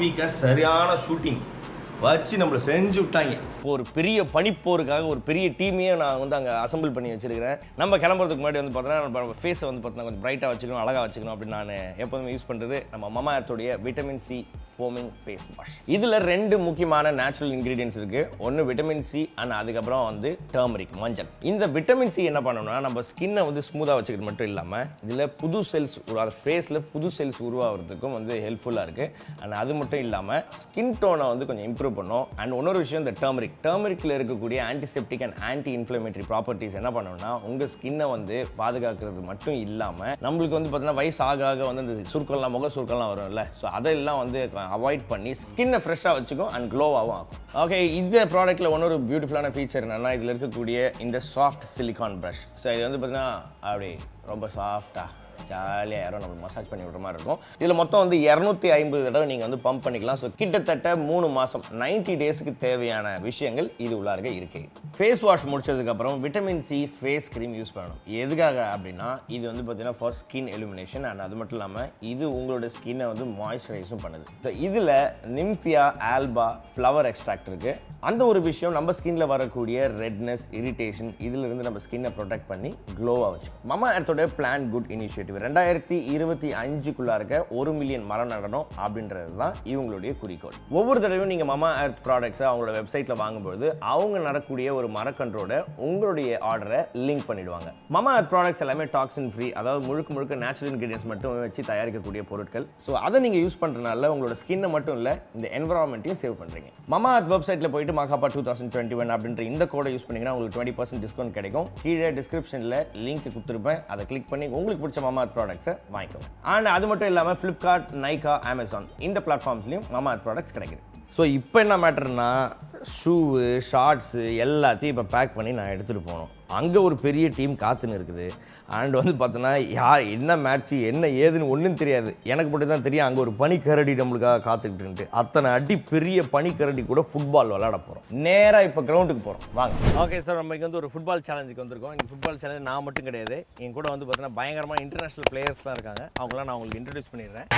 வீக்கை சரியான ஷூட்டிங் வச்சு நம்மளை செஞ்சு விட்டாங்க இப்போ ஒரு பெரிய பனிப்போருக்காக ஒரு பெரிய டீமையே நான் வந்து அங்கே அசெம்பிள் பண்ணி வச்சிருக்கிறேன் நம்ம கிளம்புறதுக்கு முன்னாடி வந்து பார்த்தோன்னா நம்ம ஃபேஸை வந்து பார்த்தீங்கன்னா கொஞ்சம் பிரைட்டாக வச்சுக்கணும் அழகாக வச்சுக்கணும் அப்படின்னு நான் எப்போதுமே யூஸ் பண்ணுறது நம்ம மமா எர்த்தோடைய vitamin C foaming face wash இதில் ரெண்டு முக்கியமான நேச்சுரல் இன்க்ரீடியன்ஸ் இருக்குது ஒன்று விட்டமின் சி அண்ட் அதுக்கப்புறம் வந்து டர்மரிக் மஞ்சள் இந்த விட்டமின் சி என்ன பண்ணணும்னா நம்ம ஸ்கின்னை வந்து ஸ்மூத்தாக வச்சுக்கிறது மட்டும் இல்லாமல் இதில் புது செல்ஸ் உருவா ஃபேஸில் புது செல்ஸ் உருவாகிறதுக்கும் வந்து ஹெல்ப்ஃபுல்லாக இருக்குது அண்ட் அது மட்டும் இல்லாமல் ஸ்கின் டோனை வந்து கொஞ்சம் இம்ப்ரூவ் பண்ணும் அண்ட் இன்னொரு விஷயம் இந்த டர்மரிக் டர்மரிக்கில் இருக்கக்கூடிய antiseptic and anti inflammatory properties என்ன பண்ணணும்னா உங்கள் ஸ்கின்னை வந்து பாதுகாக்கிறது மட்டும் இல்லாமல் நம்மளுக்கு வந்து பார்த்தீங்கன்னா வயசு ஆக ஆக வந்து இந்த சுருக்கம்லாம் முக சுருக்கம்லாம் வரும்ல ஸோ அதெல்லாம் வந்து அவாய்ட் பண்ணி ஸ்கின்னை ஃப்ரெஷ்ஷாக வச்சுக்கும் அண்ட் க்ளோவாகவும் ஆகும் ஓகே இந்த ப்ராடக்ட்டில் இன்னொரு பியூட்டிஃபுல்லான ஃபீச்சர் என்னன்னா இதில் இருக்கக்கூடிய இந்த சாஃப்ட் சிலிகான் ப்ரஷ் ஸோ இது வந்து பார்த்தீங்கன்னா அப்படி ரொம்ப சாஃப்டாக ஜாலியாக யாரோ நம்ம மசாஜ் பண்ணி விடுற மாதிரி இருக்கும் இதில் மொத்தம் வந்து இரநூத்தி ஐம்பது தடவை நீங்கள் வந்து பம்ப் பண்ணிக்கலாம் ஸோ கிட்டத்தட்ட மூணு மாதம் 90 டேஸ்க்கு தேவையான விஷயங்கள் இது உள்ளார்க இருக்கு ஃபேஸ் வாஷ் முடிச்சதுக்கப்புறம் vitamin C face cream use பண்ணணும் எதுக்காக அப்படின்னா இது வந்து பார்த்தீங்கன்னா ஃபார் ஸ்கின் எலிமினேஷன் அண்ட் அது மட்டும் இல்லாமல் இது உங்களோட ஸ்கின்னை வந்து மாய்ஸ்சரைஸும் பண்ணுது ஸோ இதில் நிம்ஃபியா ஆல்பா ஃப்ளவர் எக்ஸ்ட்ராக்ட் இருக்கு அந்த ஒரு விஷயம் நம்ம ஸ்கின்ல வரக்கூடிய ரெட்னஸ் இரிட்டேஷன் இதுல இருந்து நம்ம ஸ்கின்னை ப்ரொடெக்ட் பண்ணி க்ளோவாக வச்சு மமா எர்த்தோட பிளான் குட் இனிஷியேட்டிவ் ரெண்டாயிரத்தி இருபத்தி அஞ்சுக்குள்ள இருக்க ஒரு மில்லியன் மரம் நடனம் அப்படின்றது தான் இவங்களுடைய குறிக்கோள் ஒவ்வொரு தடவையும் நீங்கள் மமா எர்த் ப்ராடக்ட்ஸை அவங்களோட வெப்சைட்டில் வாங்கும்போது அவங்க நடக்கூடிய ஒரு மரக்கன்றோட உங்களுடைய ஆர்டரை லிங்க் பண்ணிடுவாங்க மமா எர்த் ப்ராடக்ட்ஸ் எல்லாமே டாக்ஸின் ஃப்ரீ அதாவது முழுக்க முழுக்க நேச்சுரல் இன்கிரீடியன்ஸ் மட்டும் வச்சு தயாரிக்கக்கூடிய பொருட்கள் ஸோ அதை நீங்கள் யூஸ் பண்ணுறதுனால உங்களோட ஸ்கின்னை மட்டும் இல்லை இந்த என்வரான்மெண்ட்டையும் சேவ் பண்ணுறீங்க மமா எர்த் வெப்சைட்டில் போயிட்டு மகாபா டூ தௌசண்ட் டுவெண்ட்டி ஒன் அப்படின்ற இந்த கோடை யூஸ் பண்ணீங்கன்னா உங்களுக்கு டுவெண்ட்டி பர்சன்ட் டிஸ்கவுண்ட் கிடைக்கும் கீழே டிஸ்கிரிப்ஷனில் லிங்க் கொடுத்துருப்பேன் அதை கிளிக் பண்ணி உங்களுக்கு பிடிச்ச மமா எர்த் ப்ராடக்ட்ஸை வாங்கிக்கோங்க அண்ட் அது மட்டும் இல்லாமல் ஃப்ளிப்கார்ட் நைகா அமேசான் இந்த பிளாட்ஃபார்ம்ஸ்லையும் மமா எர்த் ப்ராடக்ட்ஸ் கிடைக்குது ஸோ இப்போ என்ன மேட்டர்னா ஷூவு ஷார்ட்ஸு எல்லாத்தையும் இப்போ பேக் பண்ணி நான் எடுத்துகிட்டு போகணும் அங்கே ஒரு பெரிய டீம் காத்துன்னு இருக்குது அண்ட் வந்து பார்த்தோன்னா யார் என்ன மேட்ச்சு என்ன ஏதுன்னு ஒன்றும் தெரியாது எனக்கு மட்டும் தான் தெரியும் அங்கே ஒரு பனிக்கரடி நம்மளுக்காக காத்துக்கிட்டு அத்தனை அடி பெரிய பனிக்கரடி கூட ஃபுட்பால் விளையாட போகிறோம் நேராக இப்போ கிரவுண்டுக்கு போகிறோம் வாங்க ஓகே சார் நம்ம இங்கே வந்து ஒரு ஃபுட்பால் சேலஞ்சுக்கு வந்திருக்கோம் இந்த ஃபுட்பால் சேலஞ்ச் நான் மட்டும் கிடையாது என் கூட வந்து பார்த்தீங்கன்னா பயங்கரமாக இன்டர்நேஷனல் பிளேயர்ஸ்லாம் இருக்காங்க அவங்களாம் நான் உங்களுக்கு இன்ட்ரடியூஸ் பண்ணிடுறேன்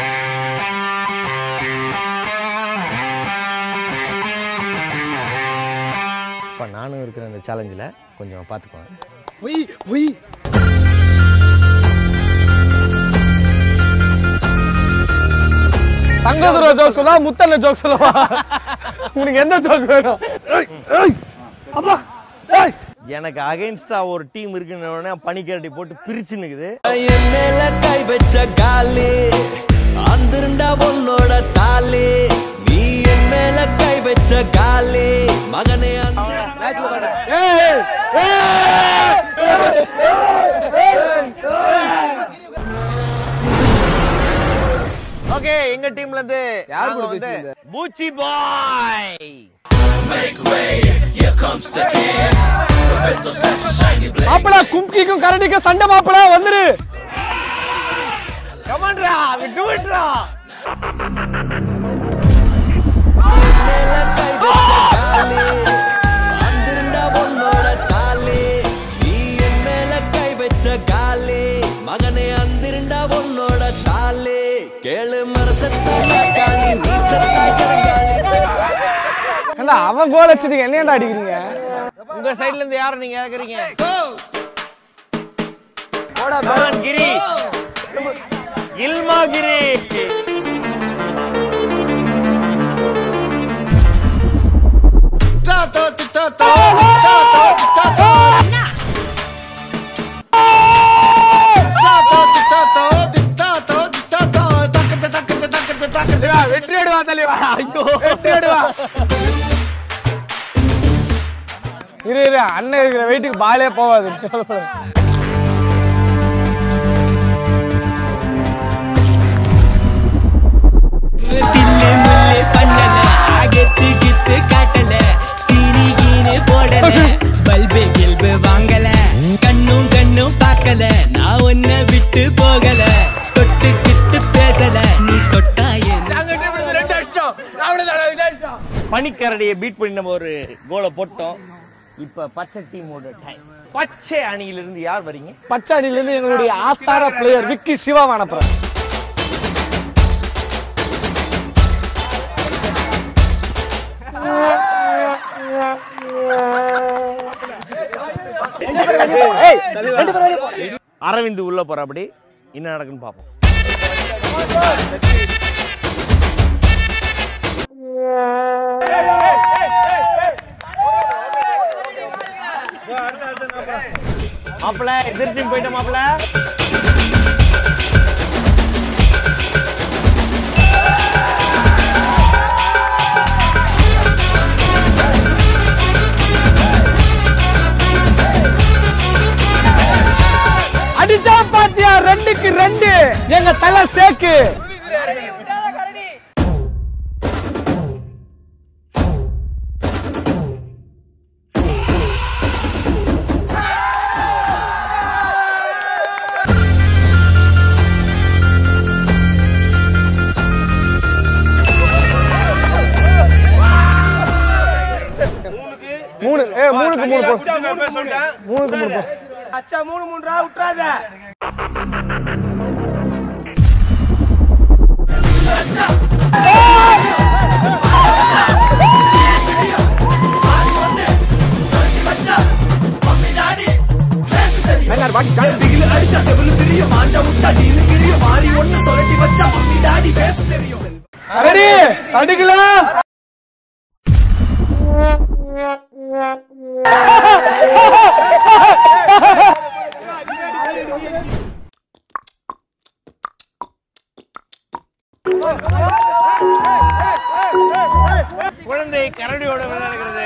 இப்போ நானும் இருக்கிற இந்த சேலஞ்சில் கொஞ்சம் பார்த்துக்கோங்க ஒய் ஒய் தங்கதுர ஜோக் சொல்லா முத்தல்ல ஜோக் சொல்லவா உனக்கு எந்த ஜோக் வேணும் ஏய், ஏய், அப்பா ஏய் எனக்கு அகைன்ஸ்டா ஒரு டீம் இருக்குன்னு உடனே பனிக்கரடி போட்டு பிரிச்சு நிக்குது என் மேல கை வச்ச காலி அந்திருண்டா உன்னோட தாலி நீ என் மேல கை வச்ச காலி மகனே அந்த ஏய் ஓகே எங்க டீம்ல இருந்து யார் கூட நாங்க வந்து பேசுறீங்க? பூச்சி பாய் மாப்பிள கும்கிக்கும் கரடிக்கும் சண்டை மாப்பிள வந்துரு கமான்டா டு இட்ரா மேல கை வச்ச காலி அந்திருண்டா உன்னோட தாலி நீ என் மேல கை வச்ச காலி மகனே அந்திருண்டா உன்னோட தாலி கேளு மரசத்தாய் காலி நீ சத்தாய் கரங்காலி ஏண்டா அவன் கோல் வச்சதுக்கு என்னையாண்டா அடிக்கிறீங்க உங்க சைடுல இருந்து யாரை நீங்க இறக்குறீங்க கமான் கிரி இல்மா கிரி வெற்றி அடுவா தலைவா ஐயோ வெற்றி அடுவா இரு இரு அண்ணன் இருக்கிற வெயிட்டுக்கு பாலே போவாது தில்லு முள்ளு பண்ணல அகத்து கித்து காட்டல சீனி கீனு போடல பல்பு கில்பு வாங்கல கண்ணும் கண்ணும் பார்க்கல நான் உன்னை விட்டு போகல தொட்டு கிட்டு பேசல நீ தொட்டா என்ன பனிக்கரடியை பீட் பண்ணி நம்ம ஒரு கோலை போட்டோம் இப்ப பச்சை டீமோட டைம் பச்சை அணியிலிருந்து யார் வரீங்க பச்சை அணில இருந்து எங்களுடைய ஆஸ்தார பிளேயர் விக்கி சிவா அனுப்புறேன் ஏய் ரெண்டு பேரும் வெளிய போ. அரவிந்த் உள்ள போறாப்படி என்ன நடக்குன்னு பார்ப்போம் மாப்பிள்ள எதிர் டீம் போயிட்ட மாப்பிள்ள அடிச்சா பாத்தியா ரெண்டுக்கு ரெண்டு எங்க தலை சேக்கு மூணு ஏ மூணுக்கு மூணு போ மூணுக்கு மூணு போ அச்சா மூணு மூணு ரூபா விட்டுறாத ரெடி அடிக்கலாம் குழந்தை கரடியோட விளையாடுகிறது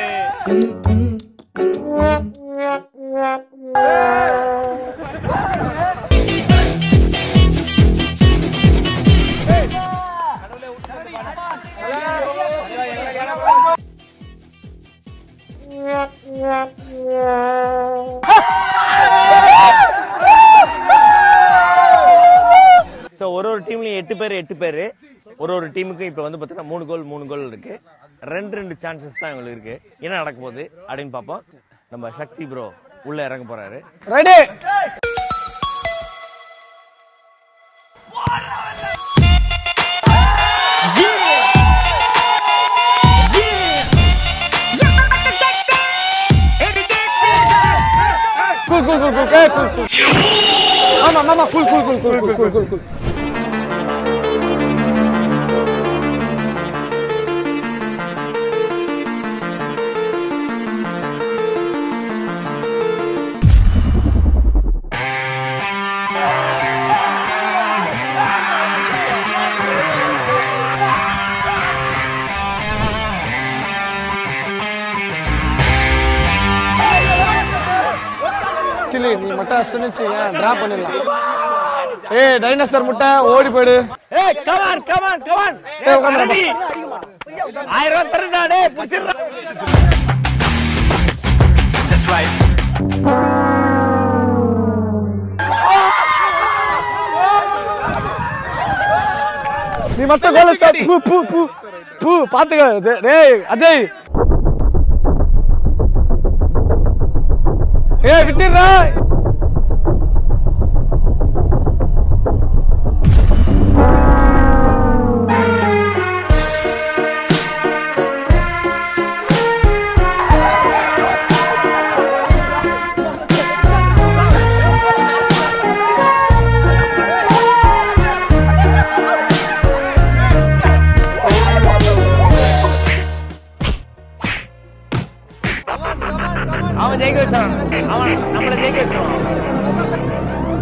ஸோ ஒரு ஒரு டீம்லையும் எட்டு பேர் எட்டு பேர் ஒரு ஒரு டீமுக்கும் இப்போ வந்து பார்த்தீங்கன்னா மூணு கோல் மூணு கோல் இருக்கு ரெண்டு ரெண்டு சான்சஸ் தான் இவங்களுக்கு இருக்கு என்ன நடக்க போகுது அப்படின்னு பார்ப்போம் நம்ம சக்தி ப்ரோ உள்ள இறங்க போறாரு ready cool cool cool cool ஏ கூல் கூல் ஆமா மாமா cool cool cool cool cool cool cool cool சில்லி நீ மட்டும் அசனிச்சு டிரா பண்ணிடலாம் ஏய் டைனோசர் முட்டை ஓடி போயிடு ஏய் கமான் கமான் கமான் ஏய், உட்காந்துடா. ஆயிரம் ரூபாய் தருடா டேய் புடிச்சிடுறா நீ மஸ்ட் கோல் ஸ்டார்ட் பூ பூ பூ பூ பாத்துக்க ஜெ- டேய் அஜய் ஏய் விட்டுறா அவன் ஜெயிக்க வச்சான் அவன் நம்மள ஜெயிக்க வச்சான்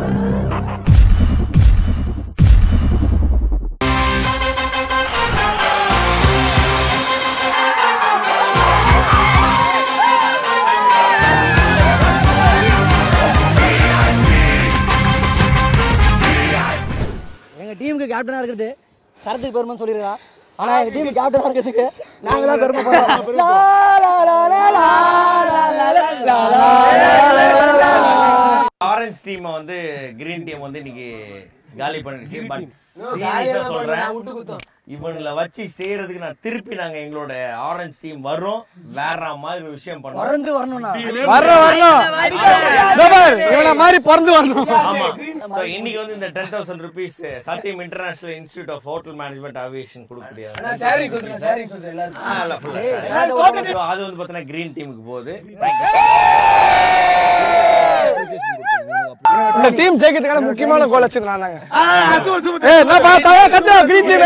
எங்க டீமுக்கு கேப்டனா இருக்கிறது சரத்துக்கு பெருமைன்னு சொல்லிருக்கான் ஆனா எங்க டீமுக்கு கேப்டனா இருக்கிறதுக்கு நாங்க தான் பெருமை படுறோம். லா, லா, லா, லா, லா, லா, லா, லா, லா, லா, லா, லா. ஆரஞ்சு டீம் வந்து கிரீன் டீம் வந்து இன்னைக்கு காலி பண்ணிடுச்சு பட் சீரியஸா சொல்றேன் இவங்களை வச்சு செய்யறதுக்கு நான் திருப்பி நாங்க எங்களோட ஆரஞ்சு டீம் வர்றோம் வேற மாதிரி ஒரு விஷயம் பண்ணுவோம் பிறந்து வரணும்னா வரணும் வரணும் இதோ பாரு, இவனை மாதிரி பிறந்து வரணும் ஆமா சோ இன்னைக்கு வந்து இந்த ten thousand rupees Sathyam international institute of hotel management aviation கொடுக்கக்கூடிய ஆ, இல்ல, full ஆ share. So, அது வந்து பாத்தீங்கன்னா கிரீன் டீமுக்கு போகுது இந்த டீம் ஜெயிக்கிறதுக்கான முக்கியமான கோல் வச்சது நான் தாங்க ஏய் என்ன பார்த்தா கத்து கிரீன் டீம்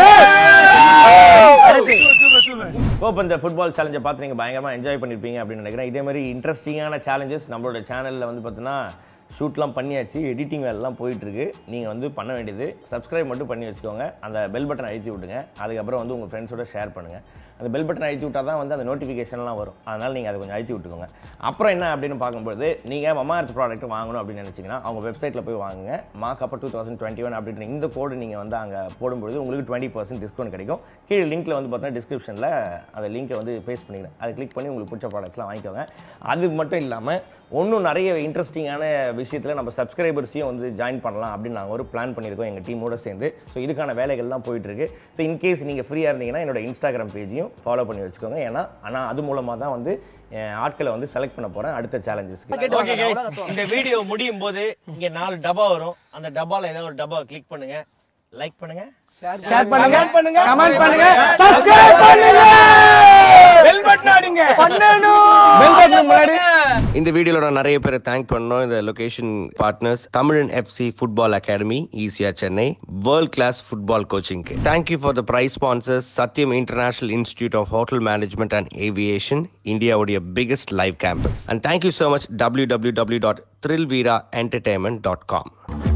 இப்போ இந்த ஃபுட்பால் சேலஞ்சை பார்த்து நீங்கள் பயங்கரமாக என்ஜாய் பண்ணியிருப்பீங்க அப்படின்னு நினைக்கிறேன் இதே மாதிரி இன்ட்ரெஸ்டிங்கான சேலஞ்சஸ் நம்மளோட சேனலில் வந்து பார்த்தீங்கன்னா ஷூட்லாம் பண்ணியாச்சு எடிட்டிங் வேலைலாம் போயிட்டுருக்கு நீங்கள் வந்து பண்ண வேண்டியது சப்ஸ்கிரைப் மட்டும் பண்ணி வச்சுக்கோங்க அந்த பெல் பட்டன் அழுத்தி விட்டுங்க அதுக்கப்புறம் வந்து உங்கள் ஃப்ரெண்ட்ஸோட ஷேர் பண்ணுங்கள் அந்த பெல் பட்டன் அழுத்தி விட்டால் தான் வந்து அந்த நோட்டிஃபிகேஷன்லாம் வரும் அதனால் நீங்கள் அதை கொஞ்சம் அழுத்தி விட்டுக்கோங்க அப்புறம் என்ன அப்படின்னு பார்க்கும்போது நீங்கள் மமா அர்த் ப்ராடக்ட் வாங்கணும் அப்படின்னு நினச்சிங்கன்னா அவங்க வெப்சைட்டில் போய் வாங்குங்க மார்க் அப்போ டூ தௌசண்ட் டுவெண்ட்டி ஒன் அப்படின்ற இந்த கோடு நீங்கள் வந்து அங்கே போடும்பொழுது உங்களுக்கு டுவெண்ட்டி பர்சன்ட் டிஸ்கவுண்ட் கிடைக்கும் கீழே லிங்க்கில் வந்து பார்த்தீங்கன்னா டிஸ்கிரிப்ஷனில் அந்த லிங்கை வந்து பேஸ்ட் பண்ணிக்கிறேன் அதை கிளிக் பண்ணி உங்களுக்கு பிடிச்ச ப்ராடக்ட்ஸ்லாம் வாங்கிக்கோங்க அது மட்டும் இல்லாமல் இன்னும் நிறைய இன்ட்ரெஸ்டிங்கான விஷயத்தில் நம்ம சப்ஸ்கிரைபர்ஸையும் வந்து ஜாயின் பண்ணலாம் அப்படின்னு நாங்கள் ஒரு பிளான் பண்ணியிருக்கோம் எங்கள் டீமோட சேர்ந்து ஸோ இதுக்கான வேலைகள்லாம் போயிட்டுருக்கு ஸோ இன்கேஸ் நீங்கள் ஃப்ரீயாக இருந்தீங்கன்னா என்னோட இன்ஸ்டாகிராம் பேஜையும் ஃபாலோ பண்ணி வச்சுக்கோங்க ஏன்னா ஆனால் அது மூலமாக தான் வந்து என் ஆட்களை வந்து செலக்ட் பண்ண போகிறேன் அடுத்த சேலஞ்சஸ்க்கு ஓகே இந்த வீடியோ முடியும் போது இங்கே நாலு டப்பா வரும் அந்த டப்பாவில் ஏதாவது ஒரு டப்பா கிளிக் பண்ணுங்க லைக் பண்ணுங்க ஷேர் பண்ணுங்க கமெண்ட் பண்ணுங்க சப்ஸ்கிரைப் பண்ணுங்க பெல் பட்டன் அடிங்க பண்ணனும் பெல் பட்டன் முன்னாடி இந்த வீடியோல நான் நிறைய பேரை தேங்க் பண்ணோம் இந்த location partners Tamilan FC football academy ஈசியா சென்னை வேர்ல்ட் கிளாஸ் ஃபுட்பால் கோச்சிங்க்கு thank you for the prize sponsors Sathyam international institute of hotel management and aviation இந்தியாவுடைய biggest live campus and thank you so much W W W dot thrill Veera entertainment dot com